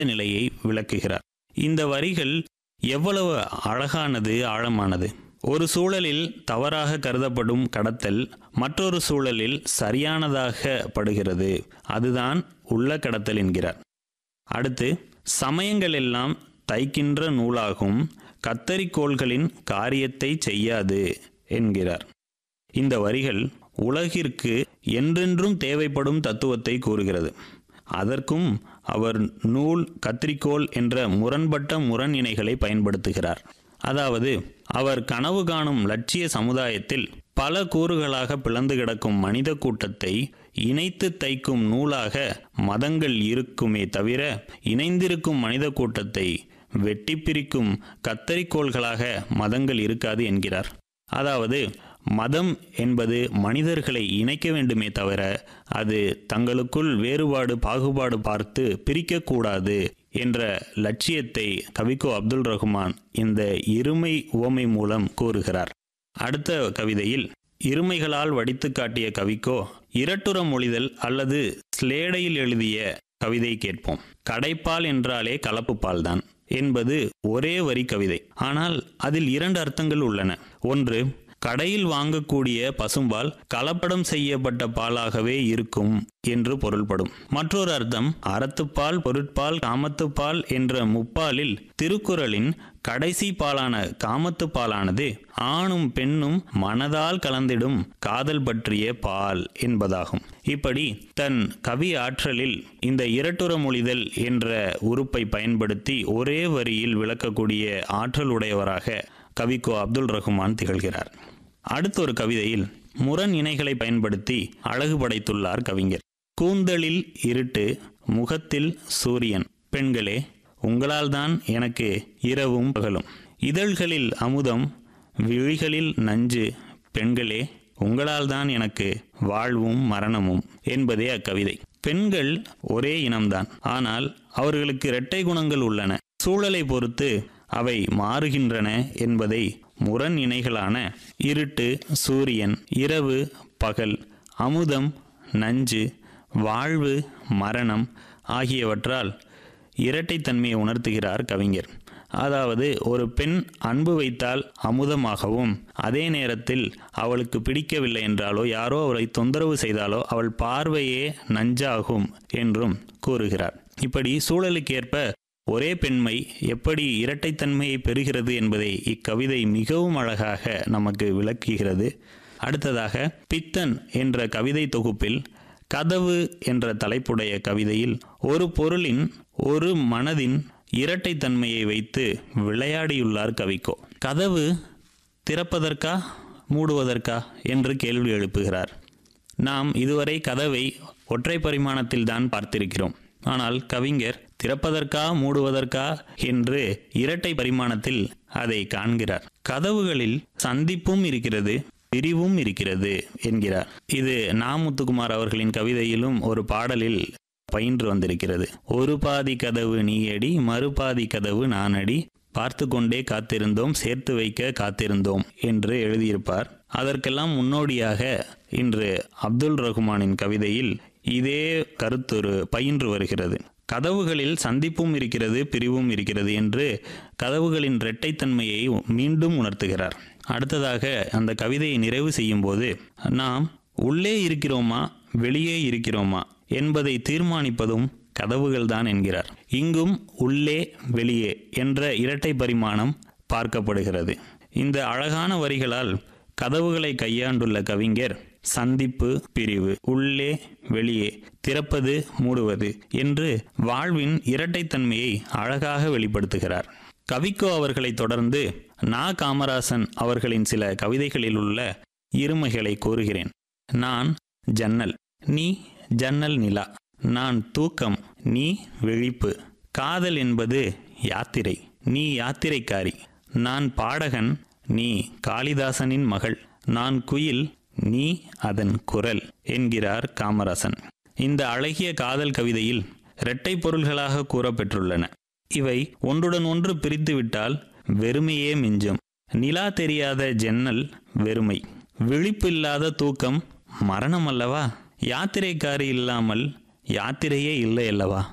நிலையை விளக்குகிறார் இந்த வரிகள் எவ்வளவு அழகானது ஆழமானது ஒரு சூழலில் தவறாக கருதப்படும் கடத்தல் மற்றொரு சூழலில் சரியானதாக படுகிறது அதுதான் உள்ள கடத்தல் என்கிறார் அடுத்து சமயங்கள் எல்லாம் தைக்கின்ற நூலாகும் கத்தரிக்கோள்களின் காரியத்தை செய்யாது என்கிறார் இந்த வரிகள் உலகிற்கு என்றென்றும் தேவைப்படும் தத்துவத்தை கூறுகிறது அதற்கும் அவர் நூல் கத்திரிக்கோள் என்ற முரண்பட்ட முரண் இணைகளை பயன்படுத்துகிறார் அதாவது அவர் கனவு காணும் லட்சிய சமுதாயத்தில் பல கூறுகளாக பிளந்து கிடக்கும் மனித கூட்டத்தை இணைத்து தைக்கும் நூலாக மதங்கள் இருக்குமே தவிர இணைந்திருக்கும் மனித கூட்டத்தை வெட்டி பிரிக்கும் கத்தரிக்கோள்களாக மதங்கள் இருக்காது என்கிறார் அதாவது மதம் என்பது மனிதர்களை இணைக்க வேண்டுமே தவிர அது தங்களுக்குள் வேறுபாடு பாகுபாடு பார்த்து பிரிக்கக்கூடாது என்ற லட்சியத்தை கவிக்கோ அப்துல் ரஹ்மான் இந்த இருமை உவமை மூலம் கூறுகிறார் அடுத்த கவிதையில் இருமைகளால் வடித்து காட்டிய கவிக்கோ இரட்டுற மொழிதல் அல்லது ஸ்லேடையில் எழுதிய கவிதை கேட்போம் கடைப்பால் என்றாலே கலப்பு பால்தான் என்பது ஒரே வரி கவிதை ஆனால் அதில் இரண்டு அர்த்தங்கள் உள்ளன ஒன்று கடையில் வாங்கக்கூடிய பசும்பால் கலப்படம் செய்யப்பட்ட பாலாகவே இருக்கும் என்று பொருள்படும் மற்றொரு அர்த்தம் அறத்துப்பால் பொருட்பால் காமத்துப்பால் என்ற முப்பாலில் திருக்குறளின் கடைசி பாலான காமத்துப்பாலானது ஆணும் பெண்ணும் மனதால் கலந்திடும் காதல் பற்றிய பால் என்பதாகும் இப்படி தன் கவி ஆற்றலில் இந்த இரட்டுற மொழிதல் என்ற உறுப்பை பயன்படுத்தி ஒரே வரியில் விளக்கக்கூடிய ஆற்றல் உடையவராக கவிக்கோ அப்துல் ரஹ்மான் திகழ்கிறார் அடுத்த ஒரு கவிதையில் முரண் இணைகளை பயன்படுத்தி அழகு படைத்துள்ளார் கவிஞர் கூந்தலில் இருட்டு முகத்தில் சூரியன் பெண்களே உங்களால் தான் எனக்கு இரவும் பகலும் இதழ்களில் அமுதம் விழிகளில் நஞ்சு பெண்களே உங்களால் தான் எனக்கு வாழ்வும் மரணமும் என்பதே அக்கவிதை பெண்கள் ஒரே இனம்தான் ஆனால் அவர்களுக்கு இரட்டை குணங்கள் உள்ளன சூழலை பொறுத்து அவை மாறுகின்றன என்பதை முரண் இணைகளான இருட்டு சூரியன் இரவு பகல் அமுதம் நஞ்சு வாழ்வு மரணம் ஆகியவற்றால் இரட்டைத்தன்மையை உணர்த்துகிறார் கவிஞர் அதாவது ஒரு பெண் அன்பு வைத்தால் அமுதமாகவும் அதே நேரத்தில் அவளுக்கு பிடிக்கவில்லை என்றாலோ யாரோ அவளை தொந்தரவு செய்தாலோ அவள் பார்வையே நஞ்சாகும் என்றும் கூறுகிறார் இப்படி சூழலுக்கேற்ப ஒரே பெண்மை எப்படி இரட்டைத்தன்மையை பெறுகிறது என்பதை இக்கவிதை மிகவும் அழகாக நமக்கு விளக்குகிறது அடுத்ததாக பித்தன் என்ற கவிதை தொகுப்பில் கதவு என்ற தலைப்புடைய கவிதையில் ஒரு பொருளின் ஒரு மனதின் இரட்டைத்தன்மையை வைத்து விளையாடியுள்ளார் கவிக்கோ கதவு திறப்பதற்கா மூடுவதற்கா என்று கேள்வி எழுப்புகிறார் நாம் இதுவரை கதவை ஒற்றை பரிமாணத்தில் தான் பார்த்திருக்கிறோம் ஆனால் கவிஞர் திறப்பதற்கா மூடுவதற்கா என்று இரட்டை பரிமாணத்தில் அதை காண்கிறார் கதவுகளில் சந்திப்பும் இருக்கிறது பிரிவும் இருக்கிறது என்கிறார் இது நா முத்துக்குமார் அவர்களின் கவிதையிலும் ஒரு பாடலில் பயின்று வந்திருக்கிறது ஒரு பாதி கதவு நீயடி மறுபாதி கதவு நானடி பார்த்து கொண்டே காத்திருந்தோம் சேர்த்து வைக்க காத்திருந்தோம் என்று எழுதியிருப்பார் அதற்கெல்லாம் முன்னோடியாக இன்று அப்துல் ரஹ்மானின் கவிதையில் இதே கருத்தொரு பயின்று வருகிறது கதவுகளில் சந்திப்பும் இருக்கிறது பிரிவும் இருக்கிறது என்று கதவுகளின் இரட்டைத்தன்மையை மீண்டும் உணர்த்துகிறார் அடுத்ததாக அந்த கவிதையை நிறைவு செய்யும்போது நாம் உள்ளே இருக்கிறோமா வெளியே இருக்கிறோமா என்பதை தீர்மானிப்பதும் கதவுகள்தான் என்கிறார் இங்கும் உள்ளே வெளியே என்ற இரட்டை பரிமாணம் பார்க்கப்படுகிறது இந்த அழகான வரிகளால் கதவுகளை கையாண்டுள்ள கவிஞர் சந்திப்பு பிரிவு உள்ளே வெளியே திறப்பது மூடுவது என்று வாழ்வின் இரட்டைத்தன்மையை அழகாக வெளிப்படுத்துகிறார் கவிக்கோ அவர்களை தொடர்ந்து நா காமராசன் அவர்களின் சில கவிதைகளில் உள்ள இருமைகளை கூறுகிறேன் நான் ஜன்னல் நீ ஜன்னல் நிலா நான் தூக்கம் நீ விழிப்பு காதல் என்பது யாத்திரை நீ யாத்திரைக்காரி நான் பாடகன் நீ காளிதாசனின் மகள் நான் குயில் நீ அதன் குரல் என்கிறார் காமராசன் இந்த அழகிய காதல் கவிதையில் இரட்டை பொருள்களாக கூறப்பெற்றுள்ளன இவை ஒன்றுடன் ஒன்று பிரித்துவிட்டால் வெறுமையே மிஞ்சும் நிலா தெரியாத ஜன்னல் வெறுமை விழிப்பில்லாத தூக்கம் மரணம் அல்லவா யாத்திரைக்காரி இல்லாமல் யாத்திரையே இல்லை அல்லவா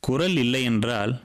குரல் இல்லை என்றால்